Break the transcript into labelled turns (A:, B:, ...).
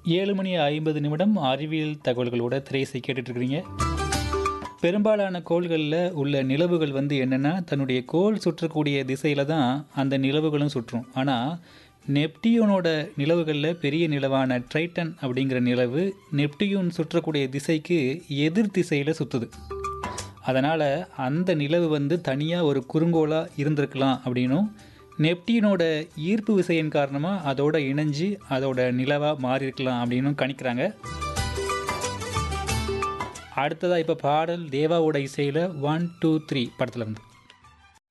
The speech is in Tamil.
A: ஏழு மணி ஐம்பது நிமிடம் அறிவியல் தகவல்களோட திரைசை கேட்டுட்டு இருக்கிறீங்க பெரும்பாலான கோள்களில் உள்ள நிலவுகள் வந்து என்னென்னா தன்னுடைய கோள் சுற்றக்கூடிய திசையில் தான் அந்த நிலவுகளும் சுற்றும் ஆனால் நெப்டியூனோட நிலவுகளில் பெரிய நிலவான ட்ரைட்டன் அப்படிங்கிற நிலவு நெப்டியூன் சுற்றக்கூடிய திசைக்கு எதிர் திசையில் சுற்றுது அதனால் அந்த நிலவு வந்து தனியாக ஒரு குறுங்கோளாக இருந்திருக்கலாம் அப்படின்னும் நெப்டியூனோட ஈர்ப்பு விசையின் காரணமாக அதோட இணைஞ்சு அதோட நிலவாக மாறியிருக்கலாம் அப்படின்னும் கணிக்கிறாங்க அடுத்ததாக இப்போ பாடல் தேவாவோட இசையில் ஒன் டூ த்ரீ படத்தில் வந்து